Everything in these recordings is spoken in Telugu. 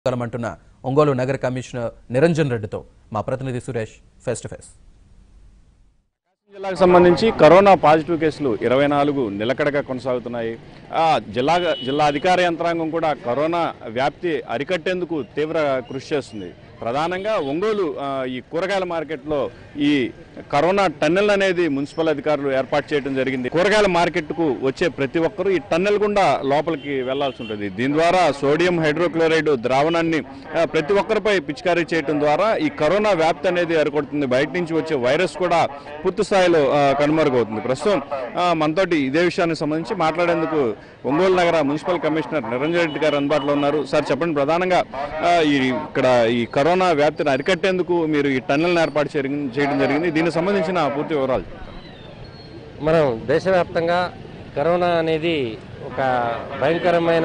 అంటున్న ఒంగోలు నగర కమిషనర్ నిరంజన్ రెడ్డితో మా ప్రతినిధి సురేష్ ఫేస్ టు ఫేస్ జిల్లాకు సంబంధించి కరోనా పాజిటివ్ కేసులు ఇరవై నాలుగు నిలకడగా కొనసాగుతున్నాయి ఆ, జిల్లా జిల్లా అధికార యంత్రాంగం కూడా కరోనా వ్యాప్తి అరికట్టేందుకు తీవ్ర కృషి చేస్తుంది ప్రధానంగా ఒంగోలు ఆ, ఈ కూరగాయల మార్కెట్లో ఈ కరోనా టన్నెల్ అనేది మున్సిపల్ అధికారులు ఏర్పాటు చేయడం జరిగింది కూరగాయల మార్కెట్కు వచ్చే ప్రతి ఒక్కరూ ఈ టన్నెల్ గుండా లోపలికి వెళ్లాల్సి ఉంటుంది దీని ద్వారా సోడియం హైడ్రోక్లోరైడ్ ద్రావణాన్ని ఆ, ప్రతి ఒక్కరిపై పిచికారీ చేయడం ద్వారా ఈ కరోనా వ్యాప్తి అనేది అరికొడుతుంది బయట నుంచి వచ్చే వైరస్ కూడా పూర్తి స్థాయిలో ఆ, కనుమరుగవుతుంది ప్రస్తుతం ఆ, మనతోటి ఇదే విషయానికి సంబంధించి మాట్లాడేందుకు ఒంగోలు నగర మున్సిపల్ కమిషనర్ నిరంజన్ రెడ్డి గారు అందుబాటులో ఉన్నారు సార్ చెప్పండి ప్రధానంగా ఆ, ఈ ఇక్కడ ఈ కరోనా వ్యాప్తిని అరికట్టేందుకు మీరు ఈ టన్నెల్ని ఏర్పాటు చేయడం చేయడం జరిగింది దీనికి సంబంధించిన పూర్తి వివరాలు మనం దేశవ్యాప్తంగా కరోనా అనేది ఒక భయంకరమైన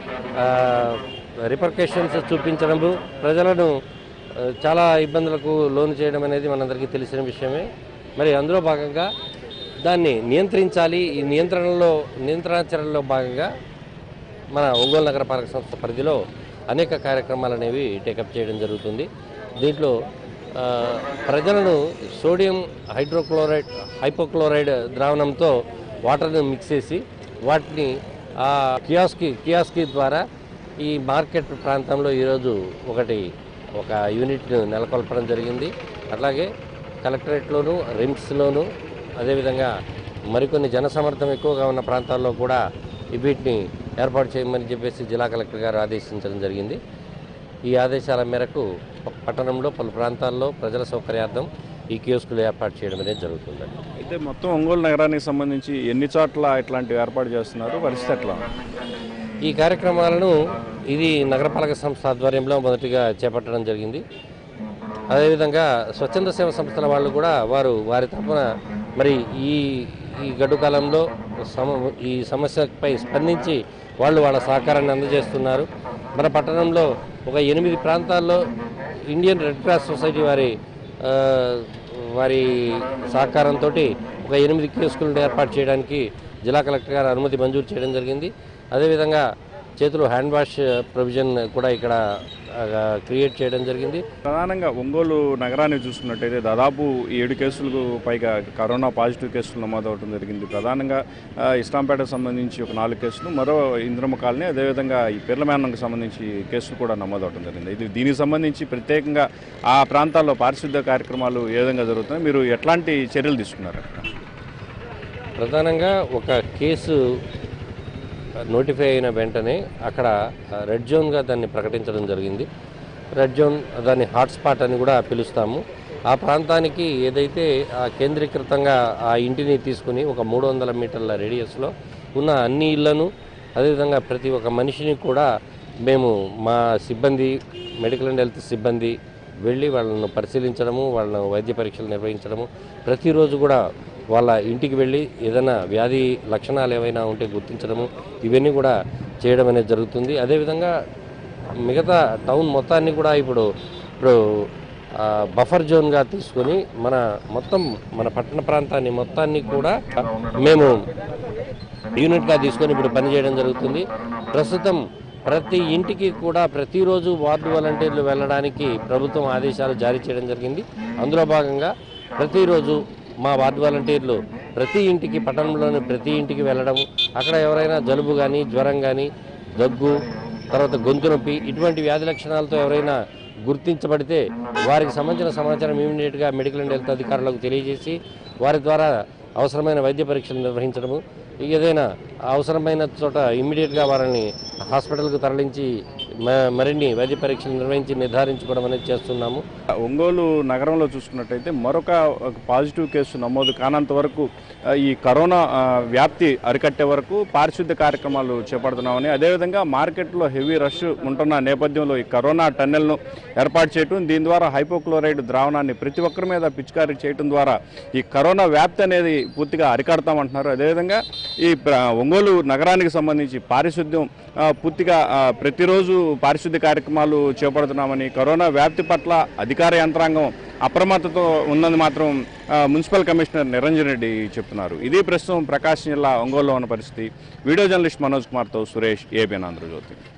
రిపర్కేషన్స్ చూపించడము ప్రజలను ఆ, చాలా ఇబ్బందులకు లోను చేయడం అనేది మనందరికీ తెలిసిన విషయమే మరి అందులో భాగంగా దాన్ని నియంత్రించాలి ఈ నియంత్రణలో నియంత్రణ చర్యల్లో భాగంగా మన ఒంగోలు నగరపాలక సంస్థ పరిధిలో అనేక కార్యక్రమాలు అనేవి టేకప్ చేయడం జరుగుతుంది దీంట్లో ఆ, ప్రజలను సోడియం హైడ్రోక్లోరైడ్ హైపోక్లోరైడ్ ద్రావణంతో వాటర్ని మిక్స్ చేసి వాటిని ఆ కియాస్కి కియాస్కి ద్వారా ఈ మార్కెట్ ప్రాంతంలో ఈరోజు ఒకటి ఒక యూనిట్ నెలకొల్పడం జరిగింది అట్లాగే కలెక్టరేట్లోను రిమ్స్లోను అదేవిధంగా మరికొన్ని జనసమర్థం ఎక్కువగా ఉన్న ప్రాంతాల్లో కూడా ఈ వీటిని ఏర్పాటు చేయమని చెప్పేసి జిల్లా కలెక్టర్ గారు ఆదేశించడం జరిగింది ఈ ఆదేశాల మేరకు ప- పట్టణంలో పలు ప్రాంతాల్లో ప్రజల సౌకర్యార్థం ఈ కియోస్కులు ఏర్పాటు చేయడం అనేది జరుగుతుందండి అయితే మొత్తం ఒంగోలు నగరానికి సంబంధించి ఎన్ని చోట్ల ఇట్లాంటివి ఏర్పాటు చేస్తున్నారు పరిస్థితి ఎట్లా ఉంది? ఈ కార్యక్రమాలను ఇది నగరపాలక సంస్థ ఆధ్వర్యంలో మొదటిగా చేపట్టడం జరిగింది అదేవిధంగా స్వచ్ఛంద సేవ సంస్థల వాళ్ళు కూడా వారు వారి తరఫున మరి ఈ ఈ గడ్డు కాలంలో సమ ఈ సమస్యపై స్పందించి వాళ్ళు వాళ్ళ సహకారాన్ని అందజేస్తున్నారు మన పట్టణంలో ఒక ఎనిమిది ప్రాంతాల్లో ఇండియన్ రెడ్ క్రాస్ సొసైటీ వారి ఆ, వారి సహకారంతో ఒక ఎనిమిది కియోస్కులను ఏర్పాటు చేయడానికి జిల్లా కలెక్టర్ గారు అనుమతి మంజూరు చేయడం జరిగింది అదేవిధంగా చేతులు హ్యాండ్ వాష్ ప్రొవిజన్ కూడా ఇక్కడ క్రియేట్ చేయడం జరిగింది ప్రధానంగా ఒంగోలు నగరాన్ని చూసుకున్నట్టయితే దాదాపు ఏడు కేసులకు పైగా కరోనా పాజిటివ్ కేసులు నమోదవడం జరిగింది ప్రధానంగా ఆ, ఇస్లాంపేటకు సంబంధించి ఒక నాలుగు కేసులు మరో ఇంద్రమ కాలనీ అదేవిధంగా ఈ పిర్లమేనంకు సంబంధించి కేసులు కూడా నమోదవడం జరిగింది ఇది దీనికి సంబంధించి ప్రత్యేకంగా ఆ ప్రాంతాల్లో పారిశుద్ధ్య కార్యక్రమాలు ఏ విధంగా జరుగుతున్నాయి మీరు ఎట్లాంటి చర్యలు తీసుకున్నారు అక్కడ ప్రధానంగా ఒక కేసు నోటిఫై అయిన వెంటనే అక్కడ రెడ్ జోన్గా దాన్ని ప్రకటించడం జరిగింది రెడ్ జోన్ దాన్ని హాట్స్పాట్ అని కూడా పిలుస్తాము ఆ ప్రాంతానికి ఏదైతే ఆ కేంద్రీకృతంగా ఆ ఇంటిని తీసుకుని ఒక మూడు వందల మీటర్ల రేడియస్లో ఉన్న అన్ని ఇళ్లను అదేవిధంగా ప్రతి ఒక్క మనిషిని కూడా మేము మా సిబ్బంది మెడికల్ అండ్ హెల్త్ సిబ్బంది వెళ్ళి వాళ్ళను పరిశీలించడము వాళ్ళను వైద్య పరీక్షలు నిర్వహించడము ప్రతిరోజు కూడా వాళ్ళ ఇంటికి వెళ్ళి ఏదైనా వ్యాధి లక్షణాలు ఏవైనా ఉంటే గుర్తించడము ఇవన్నీ కూడా చేయడం అనేది జరుగుతుంది అదేవిధంగా మిగతా టౌన్ మొత్తాన్ని కూడా ఇప్పుడు ఇప్పుడు ఆ, బఫర్ జోన్గా తీసుకొని మన మొత్తం మన పట్టణ ప్రాంతాన్ని మొత్తాన్ని కూడా మేము యూనిట్గా తీసుకొని ఇప్పుడు పనిచేయడం జరుగుతుంది ప్రస్తుతం ప్రతి ఇంటికి కూడా ప్రతిరోజు వార్డు వాలంటీర్లు వెళ్ళడానికి ప్రభుత్వం ఆదేశాలు జారీ చేయడం జరిగింది అందులో భాగంగా ప్రతిరోజు మా వార్డు వాలంటీర్లు ప్రతి ఇంటికి పట్టణంలోని ప్రతి ఇంటికి వెళ్ళడం అక్కడ ఎవరైనా జలుబు కానీ జ్వరం కానీ దగ్గు తర్వాత గొంతు నొప్పి ఇటువంటి వ్యాధి లక్షణాలతో ఎవరైనా గుర్తించబడితే వారికి సంబంధించిన సమాచారం ఇమీడియట్గా మెడికల్ అండ్ హెల్త్ అధికారులకు తెలియజేసి వారి ద్వారా అవసరమైన వైద్య పరీక్షలు నిర్వహించడము ఏదైనా అవసరమైన చోట ఇమ్మీడియట్గా వారిని హాస్పిటల్కు తరలించి మ- మరిన్ని వైద్య పరీక్షలు నిర్వహించి నిర్ధారించుకోవడం అనేది చేస్తున్నాము ఒంగోలు నగరంలో చూసుకున్నట్టయితే మరొక ఒక పాజిటివ్ కేసు నమోదు కానంత వరకు ఆ, ఈ కరోనా ఆ, వ్యాప్తి అరికట్టే వరకు పారిశుద్ధ్య కార్యక్రమాలు చేపడుతున్నామని అదేవిధంగా మార్కెట్లో హెవీ రష్ ఉంటున్న నేపథ్యంలో ఈ కరోనా టన్నెల్ను ఏర్పాటు చేయటం దీని ద్వారా హైపోక్లోరైడ్ ద్రావణాన్ని ప్రతి ఒక్కరి మీద పిచికారీ చేయటం ద్వారా ఈ కరోనా వ్యాప్తి అనేది పూర్తిగా అరికడతామంటున్నారు అదేవిధంగా ఈ ప్ర- ఒంగోలు నగరానికి సంబంధించి పారిశుద్ధ్యం ఆ, పూర్తిగా ఆ, ప్రతిరోజు పారిశుద్ధ్య కార్యక్రమాలు చేపడుతున్నామని కరోనా వ్యాప్తి పట్ల అధికార యంత్రాంగం అప్రమత్తతో ఉందని మాత్రం ఆ, మున్సిపల్ కమిషనర్ నిరంజన్ రెడ్డి చెప్తున్నారు ఇది ప్రస్తుతం ప్రకాశం జిల్లా ఒంగోలులో ఉన్న పరిస్థితి వీడియో జర్నలిస్ట్ మనోజ్ కుమార్తో సురేష్ ఏబిఎన్ ఆంధ్రజ్యోతి